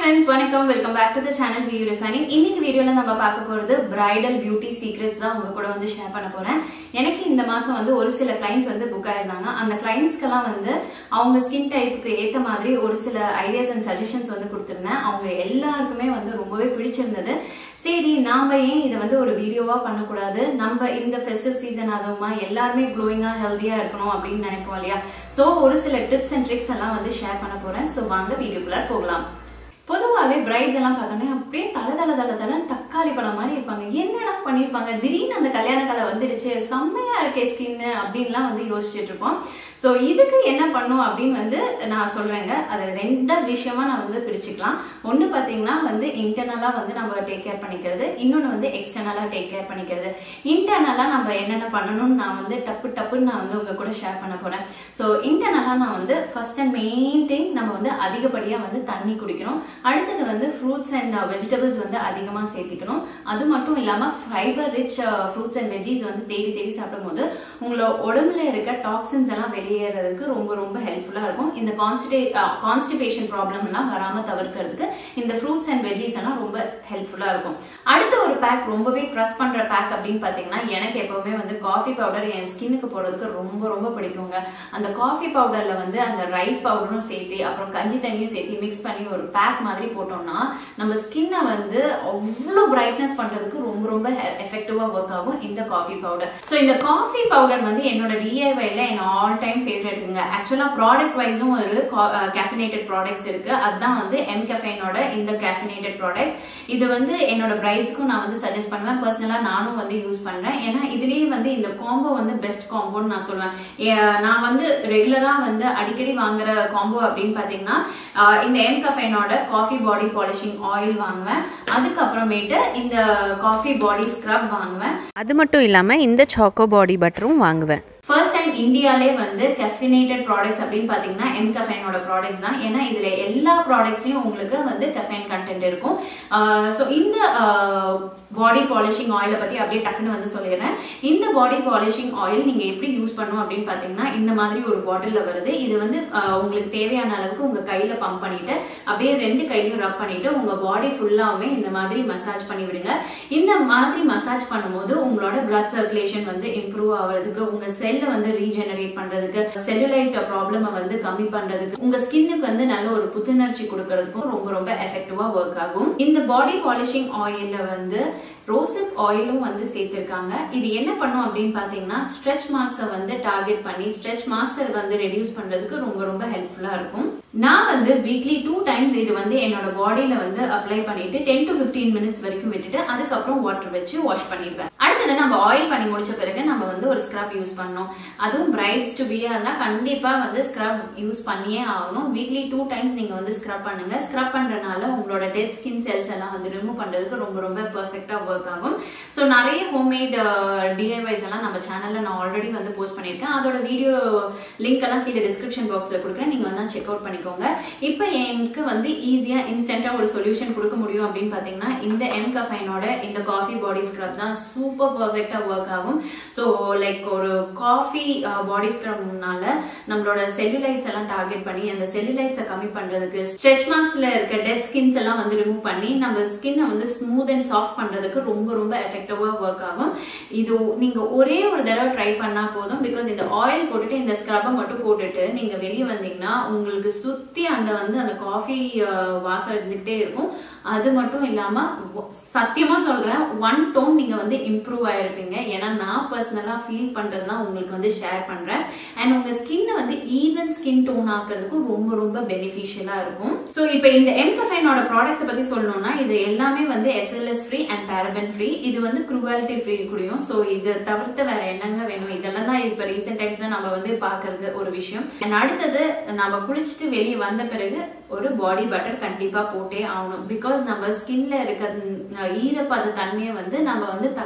friends வணக்கம் welcome back to the channel view refining இன்னைக்கு வீடியோல நம்ம பார்க்க போறது பிரைடல் பியூட்டி சீக்ரெட்ஸ் தான் உங்க கூட வந்து ஷேர் பண்ண போறேன் எனக்கு இந்த மாசம் வந்து ஒரு சில கிளைண்ட்ஸ் வந்து புக் ஆயிருந்தாங்க அந்த கிளைண்ட்ஸ்க்கெல்லாம் வந்து அவங்க ஸ்கின் டைப்புக்கு ஏத்த மாதிரி ஒரு சில ஐடியாஸ் அண்ட் சஜஷன்ஸ் வந்து கொடுத்திருந்தேன் அவங்க எல்லாருக்குமே வந்து ரொம்பவே பிடிச்சிருந்தது சரி நாம ஏன் இதை வந்து ஒரு வீடியோவா பண்ணக்கூடாது நம்ம இந்த ஃபெஸ்டிவ் சீசன் அதுவுமா எல்லாருமே க்ளோயிங்கா ஹெல்த்தியா இருக்கணும் அப்படின்னு நினைப்போம் இல்லையா சோ ஒரு சில டிப்ஸ் அண்ட் ட்ரிக்ஸ் எல்லாம் வந்து ஷேர் பண்ண போறேன் சோ வாங்க வீடியோக்குள்ள போகலாம் பொதுவாகவே பிரைட்ஸ் எல்லாம் பார்த்தோன்னே அப்படியே தல தல தல தலன்னு தக்காளி பழம் மாதிரி இருப்பாங்க என்னடா பண்ணிருப்பாங்க திடீர்னு அந்த கல்யாண கலை வந்துடுச்சு செம்மையா இருக்கே ஸ்கின் அப்படின்லாம் வந்து யோசிச்சுட்டு இருப்போம் ஸோ இதுக்கு என்ன பண்ணும் அப்படின்னு வந்து நான் சொல்றேங்க அது ரெண்டு விஷயமா நான் வந்து பிரிச்சுக்கலாம் ஒன்று பார்த்தீங்கன்னா வந்து இன்டர்னலா வந்து நம்ம டேக் கேர் பண்ணிக்கிறது இன்னொன்று வந்து எக்ஸ்டர்னலா டேக் கேர் பண்ணிக்கிறது இன்டர்னலா நம்ம என்னென்ன பண்ணணும்னு நான் வந்து டப்பு டப்புன்னு நான் வந்து உங்க கூட ஷேர் பண்ண போறேன் ஸோ இன்டர்னலா நான் வந்து ஃபர்ஸ்ட் அண்ட் மெயின் திங் நம்ம வந்து அதிகப்படியா வந்து தண்ணி குடிக்கணும் அடுத்தது வந்து ஃப்ரூட்ஸ் அண்ட் வெஜிடபிள்ஸ் வந்து அதிகமாக சேர்த்திக்கணும் அது மட்டும் இல்லாமல் fibre rich fruits and veggies வந்து தேடி தேடி சாப்பிடும்போது உங்களோட உடம்புல இருக்க டாக்ஸின்ஸ் எல்லாம் வெளியேறதுக்கு ரொம்ப ரொம்ப ஹெல்ப்ஃபுல்லாக இருக்கும் இந்த கான்ஸ்டே கான்ஸ்டிபேஷன் ப்ராப்ளம் எல்லாம் வராமல் தவிர்க்கிறதுக்கு இந்த ஃப்ரூட்ஸ் அண்ட் வெஜிஸ் எல்லாம் ரொம்ப ஹெல்ப்ஃபுல்லாக இருக்கும் அடுத்த ஒரு பேக் ரொம்பவே ட்ரஸ்ட் பண்ற பேக் அப்படின்னு பார்த்தீங்கன்னா எனக்கு எப்பவுமே வந்து காஃபி பவுடர் என் ஸ்கின்னுக்கு போடுறதுக்கு ரொம்ப ரொம்ப பிடிக்குங்க அந்த காஃபி பவுடர்ல வந்து அந்த ரைஸ் பவுடரும் சேர்த்து அப்புறம் கஞ்சி தண்ணியும் சேர்த்து மிக்ஸ் பண்ணி ஒரு பேக் மாதிரி போட்டோம்னா நம்ம ஸ்கின்னை வந்து அவ்வளோ பிரைட்னஸ் பண்றதுக்கு ரொம்ப ரொம்ப எஃபெக்டிவா ஒர்க் ஆகும் இந்த காஃபி பவுடர் ஸோ இந்த காஃபி பவுடர் வந்து என்னோட டிஐவைல என் ஆல் டைம் ஃபேவரட்டுங்க ஆக்சுவலா ப்ராடக்ட் வைஸும் ஒரு கேஃபினேட்டட் ப்ராடக்ட்ஸ் இருக்கு அதுதான் வந்து எம் கெஃபைனோட இந்த கேஃபினேட்டட் ப்ராடக்ட்ஸ் இது வந்து என்னோட பிரைட்ஸ்க்கும் நான் வந்து சஜஸ்ட் பண்ணுவேன் பர்சனலா நானும் வந்து யூஸ் பண்றேன் ஏன்னா இதுலயே வந்து இந்த காம்போ வந்து பெஸ்ட் காம்போன்னு நான் சொல்லுவேன் ஏ- நான் வந்து ரெகுலரா வந்து அடிக்கடி வாங்குற காம்போ அப்படின்னு பாத்தீங்கன்னா ஆஹ் இந்த எம் கஃபைனோட காஃபி பாடி பாலிஷிங் ஆயில் வாங்குவேன் அதுக்கப்புறமேட்டு இந்த காஃபி பாடி ஸ்க்ரப் வாங்குவேன் அது மட்டும் இல்லாமல் இந்த சாக்கோ பாடி பட்டரும் வாங்குவேன் ஃபர்ஸ்ட் டைம் இந்தியாலே வந்து கெஃபினேட்டட் ப்ராடக்ட்ஸ் அப்படின்னு பாத்தீங்கன்னா எம் கஃபைனோட ப்ராடக்ட்ஸ் தான் ஏன்னா இதுல எல்லா ப்ராடக்ட்ஸ்லயும் உங்களுக்கு வந்து கஃபைன் கண்டென்ட் இருக்கும் ஸோ இந்த பாடி பாலிஷிங் ஆயிலை பத்தி அப்படியே டக்குன்னு வந்து சொல்லிடுறேன் இந்த பாடி பாலிஷிங் ஆயில் நீங்க எப்படி யூஸ் பண்ணும் அப்படின்னு பாத்தீங்கன்னா இந்த மாதிரி ஒரு பாட்டில்ல வருது இது வந்து ஆஹ், உங்களுக்கு தேவையான அளவுக்கு உங்க கையில பம்ப் பண்ணிட்டு அப்படியே ரெண்டு கையிலையும் ரப் பண்ணிட்டு உங்க பாடி ஃபுல்லாவுமே இந்த மாதிரி மசாஜ் பண்ணி விடுங்க இந்த மாதிரி மசாஜ் பண்ணும்போது உங்களோட பிளட் சர்க்குலேஷன் வந்து இம்ப்ரூவ் ஆகுறதுக்கு உங்க செல்லை வந்து ரீஜெனரேட் பண்றதுக்கு செல்லுலைட் ப்ராப்ளம வந்து கம்மி பண்றதுக்கு உங்க ஸ்கின்னுக்கு வந்து நல்ல ஒரு புத்துணர்ச்சி கொடுக்கறதுக்கும் ரொம்ப ரொம்ப எஃபெக்டிவா ஒர்க் ஆகும் இந்த பாடி பாலிஷிங் ஆயில்ல வந்து ரோசப் ஆயிலும் வந்து சேர்த்திருக்காங்க இது என்ன பண்ணும் அப்படின்னு பாத்தீங்கன்னா ஸ்ட்ரெச் மார்க்ஸை வந்து டார்கெட் பண்ணி ஸ்ட்ரெச் மார்க்ஸை வந்து ரெடியூஸ் பண்றதுக்கு ரொம்ப ரொம்ப ஹெல்ப்ஃபுல்லா இருக்கும் நான் வந்து வீக்லி டூ டைம்ஸ் இது வந்து என்னோட பாடியில வந்து அப்ளை பண்ணிட்டு டென் டு 15 மினிட்ஸ் வரைக்கும் விட்டுட்டு அதுக்கப்புறம் வாட்டர் வச்சு வாஷ் பண்ணிடுவேன் அடுத்தது நம்ம ஆயில் பண்ணி முடிச்ச பிறகு நம்ம வந்து ஒரு ஸ்க்ரப் யூஸ் பண்ணணும் அதுவும் பிரைட்ஸ் டு பியா இருந்தா கண்டிப்பா வந்து ஸ்க்ரப் யூஸ் பண்ணியே ஆகணும் வீக்லி டூ டைம்ஸ் நீங்க வந்து ஸ்க்ரப் பண்ணுங்க ஸ்க்ரப் பண்றதுனால உங்களோட டெட் ஸ்கின் செல்ஸ் எல்லாம் வந்து ரிமூவ் பண்றதுக்கு ரொம்ப ரொம்ப பெர்ஃபெக்டா ஒர்க் ஆகும் ஸோ நிறைய ஹோம்மேட் டிஐவைஸ் எல்லாம் நம்ம சேனல்ல நான் ஆல்ரெடி வந்து போஸ்ட் பண்ணியிருக்கேன் அதோட வீடியோ லிங்க் எல்லாம் கீழே டிஸ்கிரிப்ஷன் பாக்ஸ்ல கொடுக்குறேன் நீங்க வந்து செக் அவுட் பண்ணிக்கோங்க இப்போ எனக்கு வந்து ஈஸியா இன்ஸ்டன்டா ஒரு சொல்யூஷன் கொடுக்க முடியும் அப்படின்னு பாத்தீங்கன்னா இந்த எம் கஃபைனோட இந்த காஃபி பாடி ஸ்க்ரப் தான் சூப்பர் பர்ஃபெக்டா ஒர்க் ஆகும் ஸோ லைக் ஒரு காஃபி பாடி ஸ்க்ரப்னால நம்மளோட செல்லுலைட்ஸ் எல்லாம் டார்கெட் பண்ணி அந்த செல்லுலைட்ஸை கம்மி பண்றதுக்கு ஸ்ட்ரெச் மார்க்ஸ்ல இருக்க டெட் ஸ்கின்ஸ் எல்லாம் வந்து ரிமூவ் பண்ணி நம்ம ஸ்கின்னை வந்து ஸ்மூத் அண்ட் சாஃப்ட் பண்றதுக்கு ரொம்ப ரொம்ப எஃபெக்டிவா ஒர்க் ஆகும் இது நீங்க ஒரே ஒரு தடவை ட்ரை பண்ணா போதும் பிகாஸ் இந்த ஆயில் போட்டுட்டு இந்த ஸ்க்ரப்பை மட்டும் போட்டுட்டு நீங்க வெளியே வந்தீங்கன்னா உங்களுக்கு சுத்தி அந்த வந்து அந்த காஃபி வாசம் இருந்துகிட்டே இருக்கும் அது மட்டும் இல்லாம ஒ- சத்தியமா சொல்றேன் ஒன் டோன் நீங்க வந்து இம்ப்ரூவ் ஆயிருப்பீங்க ஏன்னா நான் பர்சனலா ஃபீல் பண்றதுதான் உங்களுக்கு வந்து ஷேர் பண்றேன் அண்ட் உங்க ஸ்கின்னை வந்து ஈவன் ஸ்கின் டோன் ஆக்குறதுக்கும் ரொம்ப ரொம்ப பெனிஃபிஷியலா இருக்கும் ஸோ இப்போ இந்த எம் கஃபைனோட ப்ராடக்ட்ஸ் பத்தி சொல்லணும்னா இது எல்லாமே வந்து SLS free and paraben free இது வந்து குருவாலிட்டி ஃப்ரீ கூடியும் ஸோ இது தவிர்த்து வேற என்னங்க வேணும் இதெல்லாம் தான் இப்போ ரீசெண்ட் டைம்ஸ்ல நம்ம வந்து பாக்குறது ஒரு விஷயம் அண்ட் அடுத்தது நம்ம குளிச்சுட்டு வெளியே வந்த பிறகு ஒரு பாடி பட்டர் கண்டிப்பா போட்டே ஆகணும் பிகாஸ் நம்ம ஸ்கின்ல இருக்க ம், ஈரப்பத தன்மையை வந்து நம்ம வந்து தக்க வச்சுக்கணும்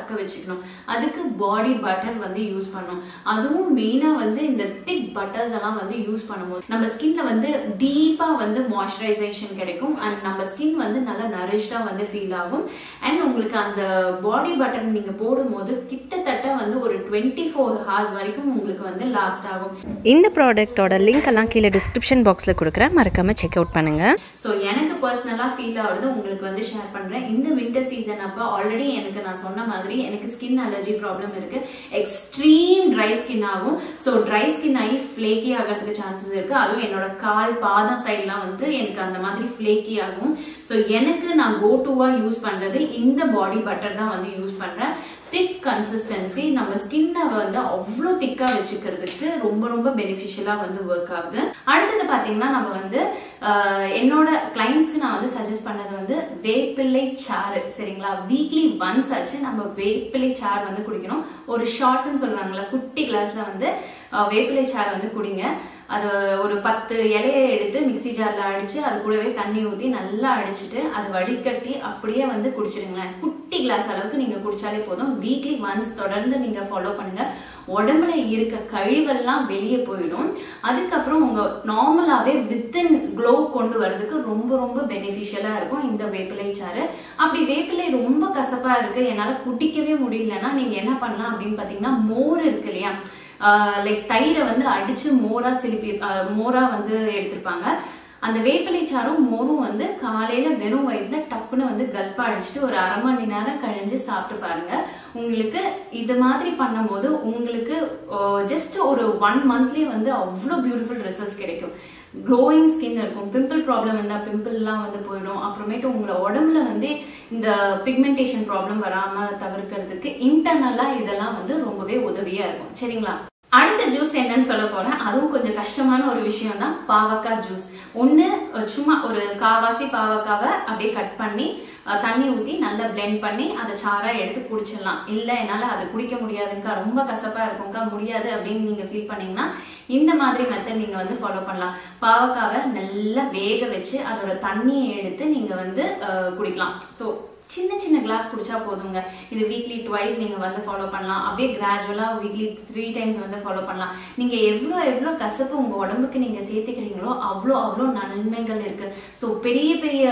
வச்சுக்கணும் அதுக்கு பாடி பட்டர் வந்து யூஸ் பண்ணணும் அதுவும் மெயினா வந்து இந்த திக் பட்டர்ஸ் எல்லாம் வந்து யூஸ் பண்ணும்போது நம்ம ஸ்கின்ல வந்து டீப்பா வந்து மாய்ஸ்சரைசேஷன் கிடைக்கும் அண்ட் நம்ம ஸ்கின் வந்து நல்லா நரிஷ்டா வந்து ஃபீல் ஆகும் அண்ட் உங்களுக்கு அந்த பாடி பட்டர் நீங்க போடும்போது கிட்டத்தட்ட வந்து ஒரு டுவெண்ட்டி ஃபோர் ஹார்ஸ் வரைக்கும் உங்களுக்கு வந்து லாஸ்ட் ஆகும் இந்த ப்ராடக்ட்டோட லிங்க் எல்லாம் கீழே டிஸ்கிரிப்ஷன் பாக்ஸில் கொடுக்குறேன் மறக்காமல் செக் அவுட் பண்ணுங்கள் ஸோ எனக்கு பர்சனலாக ஃபீல் ஆகுறது உங்களுக்கு வந்து ஷேர் பண்ணுறேன் இந்த வின்டர் சீசன் அப்போ ஆல்ரெடி எனக்கு நான் சொன்ன மாதிரி எனக்கு ஸ்கின் அலர்ஜி ப்ராப்ளம் இருக்கு எக்ஸ்ட்ரீம் ட்ரை ஸ்கின் ஆகும் ஸோ ட்ரை ஸ்கின் ஆகி ஃப்ளேக்கி ஆகிறதுக்கு சான்சஸ் இருக்கு அதுவும் என்னோட கால் பாதம் சைட்லாம் வந்து எனக்கு அந்த மாதிரி ஃப்ளேக்கி ஆகும் ஸோ எனக்கு நான் கோ டுவா யூஸ் பண்றது இந்த பாடி பட்டர் தான் வந்து யூஸ் பண்றேன் திக் கன்சிஸ்டன்சி நம்ம ஸ்கின்னை வந்து அவ்வளோ திக்கா வச்சுக்கிறதுக்கு ரொம்ப ரொம்ப பெனிஃபிஷியலா வந்து ஒர்க் ஆகுது அடுத்தது பாத்தீங்கன்னா நம்ம வந்து ஆஹ், என்னோட கிளைண்ட்ஸ்க்கு நான் வந்து சஜஸ்ட் பண்ணது வந்து வேப்பிள்ளை சாறு சரிங்களா வீக்லி ஒன்ஸ் ஆச்சு நம்ம வேப்பிள்ளை சாறு வந்து குடிக்கணும் ஒரு ஷார்ட்னு சொல்லுவாங்கல்ல குட்டி கிளாஸ்ல வந்து ஆஹ், வேப்பிலை சாறு வந்து குடிங்க அது ஒரு பத்து இலையை எடுத்து மிக்ஸி ஜார்ல அடிச்சு அது கூடவே தண்ணி ஊத்தி நல்லா அடிச்சிட்டு அதை வடிகட்டி அப்படியே வந்து குடிச்சிடுங்களேன் குட்டி கிளாஸ் அளவுக்கு நீங்க குடிச்சாலே போதும் வீக்லி ஒன்ஸ் தொடர்ந்து நீங்க ஃபாலோ பண்ணுங்க உடம்புல இருக்க கழிவெல்லாம் வெளியே போயிடும் அதுக்கப்புறம் உங்க நார்மலாவே வித்தின் க்ளோ கொண்டு வரதுக்கு ரொம்ப ரொம்ப பெனிஃபிஷியலா இருக்கும் இந்த வேப்பிலை சாறு அப்படி வேப்பிலை ரொம்ப கசப்பா இருக்கு என்னால குடிக்கவே முடியலன்னா நீங்க என்ன பண்ணலாம் அப்படின்னு பாத்தீங்கன்னா மோர் இருக்கு இல்லையா லைக் தயிரை வந்து அடிச்சு மோரா சிலிப்பி ஆஹ் மோரா வந்து எடுத்திருப்பாங்க அந்த வேப்பிலை சாறும் மோரும் வந்து காலையில வெறும் வயிற்றுல டப்புன்னு வந்து கல்பா அடிச்சுட்டு ஒரு அரை மணி நேரம் கழிஞ்சு சாப்பிட்டு பாருங்க உங்களுக்கு இது மாதிரி பண்ணும்போது உங்களுக்கு ஜஸ்ட் ஒரு ஒன் மந்த்லயே வந்து அவ்வளோ பியூட்டிஃபுல் ரிசல்ட்ஸ் கிடைக்கும் க்ளோயிங் ஸ்கின் இருக்கும் பிம்பிள் ப்ராப்ளம் இருந்தால் பிம்பிள்லாம் வந்து போயிடும் அப்புறமேட்டு உங்களோட உடம்புல வந்து இந்த பிக்மெண்டேஷன் ப்ராப்ளம் வராம தவிர்க்கிறதுக்கு இன்டர்னலா இதெல்லாம் வந்து ரொம்பவே உதவியா இருக்கும் சரிங்களா அடுத்த ஜூஸ் என்னன்னு சொல்ல போறேன் அதுவும் கொஞ்சம் கஷ்டமான ஒரு விஷயம் தான் பாவக்காய் ஜூஸ் ஒண்ணு அஹ், சும்மா ஒரு காவாசி பாவக்காவை அப்படியே கட் பண்ணி அஹ், தண்ணி ஊத்தி நல்லா blend பண்ணி அதை சாரா எடுத்து குடிச்சிடலாம் இல்ல என்னால அது குடிக்க முடியாதுக்கா ரொம்ப கசப்பா இருக்கும்க்கா முடியாது அப்படின்னு நீங்க ஃபீல் பண்ணீங்கன்னா இந்த மாதிரி மெத்தட் நீங்க வந்து ஃபாலோ பண்ணலாம் பாவக்காவை நல்லா வேக வச்சு அதோட தண்ணியை எடுத்து நீங்க வந்து அஹ், குடிக்கலாம் ஸோ சின்ன சின்ன கிளாஸ் குடிச்சா போதுங்க இது வீக்லி ட்வைஸ் நீங்க வந்து ஃபாலோ பண்ணலாம் அப்படியே கிராஜுவலா வீக்லி த்ரீ டைம்ஸ் வந்து ஃபாலோ பண்ணலாம் நீங்க எவ்வளோ எவ்வளோ கசப்பு உங்க உடம்புக்கு நீங்க சேர்த்துக்கிறீங்களோ அவ்வளோ அவ்வளோ நன்மைகள் இருக்கு ஸோ பெரிய பெரிய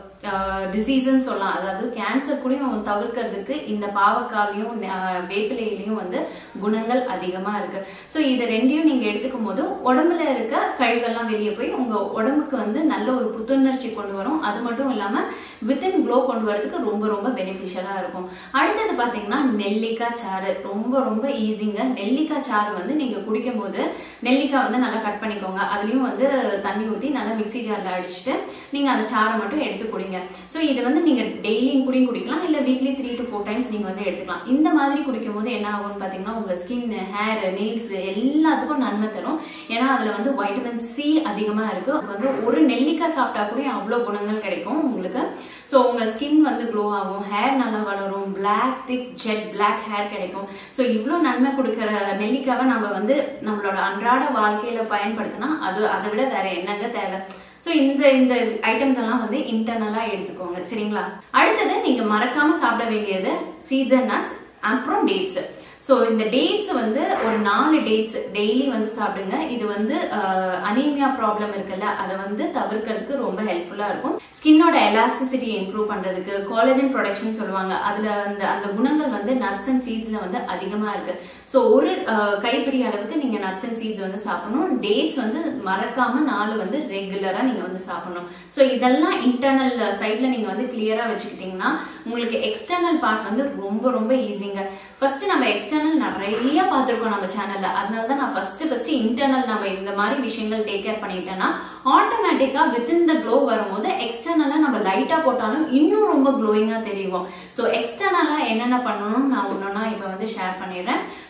டிசீஸ்ன்னு சொல்லலாம் அதாவது கேன்சர் கூடயும் தவிர்க்கிறதுக்கு இந்த பாவக்காவிலையும் அஹ், வேப்பிலையிலையும் வந்து குணங்கள் அதிகமா இருக்கு ஸோ இதை ரெண்டையும் நீங்க எடுத்துக்கும் போது உடம்புல இருக்க கழிவெல்லாம் வெளியே போய் உங்க உடம்புக்கு வந்து நல்ல ஒரு புத்துணர்ச்சி கொண்டு வரும் அது மட்டும் இல்லாம வித்தின் க்ளோ கொண்டு வரதுக்கு ரொம்ப ரொம்ப பெனிஃபிஷியலா இருக்கும் அடுத்தது பாத்தீங்கன்னா நெல்லிக்காய் சாறு ரொம்ப ரொம்ப ஈஸிங்க நெல்லிக்காய் சாறு வந்து நீங்க குடிக்கும் போது நெல்லிக்காய் வந்து நல்லா கட் பண்ணிக்கோங்க அதுலயும் வந்து தண்ணி ஊத்தி நல்லா மிக்ஸி ஜார்ல அடிச்சுட்டு நீங்க அந்த சாறை மட்டும் எடுத்து குடிங்க ஸோ இது வந்து நீங்க டெய்லியும் குடியும் குடிக்கலாம் இல்ல weekly three to four times நீங்க வந்து எடுத்துக்கலாம் இந்த மாதிரி குடிக்கும் போது என்ன ஆகும்னு பாத்தீங்கன்னா உங்க ஸ்கின் ஹேர் நெயில்ஸ் எல்லாத்துக்கும் நன்மை தரும் ஏன்னா அதுல வந்து வைட்டமின் சி அதிகமா இருக்கு அது வந்து ஒரு நெல்லிக்காய் சாப்பிட்டா கூட அவ்வளவு குணங்கள் கிடைக்கும் உங்களுக்கு ஸோ உங்க ஸ்கின் வந்து க்ளோ ஆகும் ஹேர் நல்லா வளரும் black thick jet black hair கிடைக்கும் ஸோ இவ்வளோ நன்மை கொடுக்குற நெல்லிக்காவை நம்ம வந்து நம்மளோட அன்றாட வாழ்க்கையில பயன்படுத்தினா அது அதை விட வேற என்னங்க தேவை ஸோ இந்த இந்த ஐட்டம்ஸ் எல்லாம் வந்து இன்டர்னலா எடுத்துக்கோங்க சரிங்களா அடுத்தது நீங்க மறக்காம சாப்பிட வேண்டியது சீசன் நட்ஸ் அப்புறம் டேட்ஸ் ஸோ இந்த டேட்ஸ் வந்து ஒரு நாலு டேட்ஸ் டெய்லி வந்து சாப்பிடுங்க இது வந்து அனீமியா ப்ராப்ளம் இருக்குல்ல அதை வந்து தவிர்க்கிறதுக்கு ரொம்ப ஹெல்ப்ஃபுல்லா இருக்கும் ஸ்கின்னோட எலாஸ்டிசிட்டி இம்ப்ரூவ் பண்றதுக்கு காலேஜன் ப்ரொடக்ஷன் சொல்லுவாங்க அதுல அந்த அந்த குணங்கள் வந்து நட்ஸ் அண்ட் சீட்ஸ்ல வந்து அதிகமா இருக்கு ஸோ ஒரு அஹ், கைப்பிடி அளவுக்கு நீங்க நட்ஸ் அண்ட் சீட்ஸ் வந்து சாப்பிடணும் டேட்ஸ் வந்து மறக்காம நாலு வந்து ரெகுலரா நீங்க வந்து சாப்பிடணும் ஸோ இதெல்லாம் இன்டர்னல் சைட்ல நீங்க வந்து கிளியரா வச்சுக்கிட்டீங்கன்னா உங்களுக்கு எக்ஸ்டர்னல் பார்ட் வந்து ரொம்ப ரொம்ப ஈஸிங்க ஃபர்ஸ்ட் நம்ம எக்ஸ்டர்னல் நிறைய பார்த்துருக்கோம் நம்ம சேனல்ல அதனால தான் நான் ஃபர்ஸ்ட் ஃபர்ஸ்ட் இன்டர்னல் நம்ம இந்த மாதிரி விஷயங்கள் டேக் கேர் பண்ணிட்டேன்னா ஆட்டோமேட்டிக்கா வித்தின் த க்ளோ வரும்போது எக்ஸ்டர்னலா நம்ம லைட்டா போட்டாலும் இன்னும் ரொம்ப க்ளோயிங்கா தெரியும் ஸோ எக்ஸ்டர்னலா என்னென்ன பண்ணணும்னு நான் ஒன்னொன்னா இப்போ வந்து ஷேர் பண்ணிடுறேன்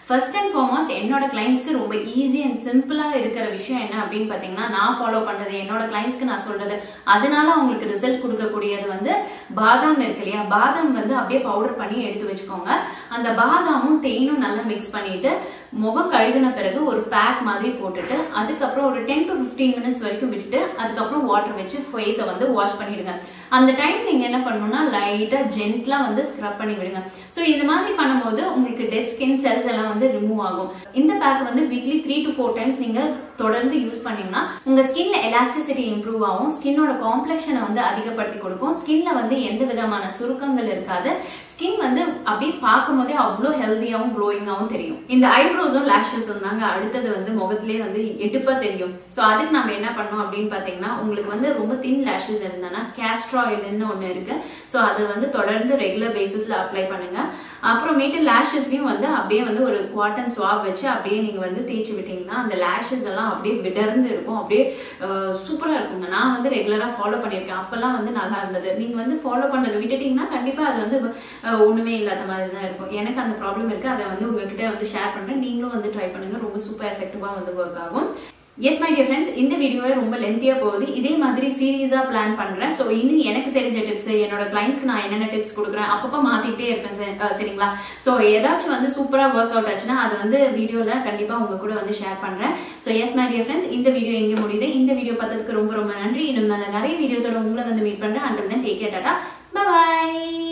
ஃபர்ஸ்ட் அண்ட் ஃபார்மோஸ்ட் என்னோட கிளைண்ட்ஸ்க்கு ரொம்ப ஈஸி அண்ட் சிம்பிளா இருக்கிற விஷயம் என்ன அப்படின்னு பாத்தீங்கன்னா நான் ஃபாலோ பண்றது என்னோட கிளைண்ட்ஸ்க்கு நான் சொல்றது அதனால அவங்களுக்கு ரிசல்ட் கொடுக்கக்கூடியது வந்து பாதாம் இருக்கு இல்லையா பாதாம் வந்து அப்படியே பவுடர் பண்ணி எடுத்து வச்சுக்கோங்க அந்த பாதாமும் தேனும் நல்லா மிக்ஸ் பண்ணிட்டு முகம் கழுவின பிறகு ஒரு பேக் மாதிரி போட்டுட்டு அதுக்கப்புறம் ஒரு டென் டு பிப்டீன் மினிட்ஸ் வரைக்கும் விட்டுட்டு அதுக்கப்புறம் வாட்டர் வச்சு ஃபேஸை வந்து வாஷ் பண்ணிடுங்க அந்த டைம் நீங்க என்ன பண்ணணும்னா லைட்டா ஜென்ட்லா வந்து ஸ்க்ரப் பண்ணி விடுங்க சோ இந்த மாதிரி பண்ணும்போது உங்களுக்கு டெட் ஸ்கின் செல்ஸ் எல்லாம் வந்து ரிமூவ் ஆகும் இந்த பேக் வந்து weekly three to four times நீங்க தொடர்ந்து யூஸ் பண்ணீங்கன்னா உங்க ஸ்கின்ல எலாஸ்டிசிட்டி இம்ப்ரூவ் ஆகும் ஸ்கின்னோட காம்ப்ளெக்ஷனை வந்து அதிகப்படுத்தி கொடுக்கும் ஸ்கின்ல வந்து எந்த விதமான சுருக்கங்கள் இருக்காது ஸ்கின் வந்து அப்படியே பார்க்கும் போதே அவ்வளோ ஹெல்த்தியாவும் க்ளோயிங்காவும் தெரியும் இந்த ஐப்ரோஸும் லேஷஸும் தாங்க அடுத்தது வந்து முகத்திலே வந்து எடுப்பா தெரியும் ஸோ அதுக்கு நம்ம என்ன பண்ணோம் அப்படின்னு பாத்தீங்கன்னா உங்களுக்கு வந்து ரொம்ப தின் லேஷஸ் இருந்தானா கேஸ்ட்ரா ஆயில்னு ஒன்று இருக்கு ஸோ அது வந்து தொடர்ந்து ரெகுலர் பேசிஸ்ல அப்ளை பண்ணுங்க அப்புறமேட்டு லேஷஸ்லயும் வந்து அப்படியே வந்து ஒரு குவாட்டன் ஸ்வாப் வச்சு அப்படியே நீங்க வந்து தேய்ச்சி விட்டீங்கன்னா அந்த லேஷஸ் எல்லாம் அப்படியே விடர்ந்து இருக்கும் அப்படியே சூப்பரா இருக்குங்க நான் வந்து ரெகுலரா ஃபாலோ பண்ணியிருக்கேன் அப்பெல்லாம் வந்து நல்லா இருந்தது நீங்க வந்து ஃபாலோ பண்றதை விட்டுட்டீங்கன்னா கண்டிப்பா அது வந்து அஹ், ஒண்ணுமே இல்லாத மாதிரி தான் இருக்கும் எனக்கு அந்த ப்ராப்ளம் இருக்கு அதை வந்து உங்ககிட்ட வந்து ஷேர் பண்றேன் நீங்களும் வந்து ட்ரை பண்ணுங்க ரொம்ப சூப்பர் எஃபெக்டிவா வந்து ஒர்க் ஆகும் எஸ் மை டியர் ஃப்ரெண்ட்ஸ் இந்த வீடியோவே ரொம்ப லென்த்தியா போகுது இதே மாதிரி சீரியஸா பிளான் பண்றேன் ஸோ இன்னும் எனக்கு தெரிஞ்ச டிப்ஸ் என்னோட கிளைண்ட்ஸ்க்கு நான் என்னென்ன டிப்ஸ் கொடுக்குறேன் அப்பப்போ மாத்திட்டே இருப்பேன் சரி- அஹ் சரிங்களா ஸோ ஏதாச்சும் வந்து சூப்பரா ஒர்க் அவுட் ஆச்சுன்னா அது வந்து வீடியோல கண்டிப்பா உங்க கூட வந்து ஷேர் பண்றேன் so yes my dear friends இந்த வீடியோ எங்க முடியுது இந்த வீடியோ பார்த்ததுக்கு ரொம்ப ரொம்ப நன்றி இன்னும் நான் நிறைய வீடியோஸோட உங்களை வந்து மீட் பண்றேன் and then take care tata by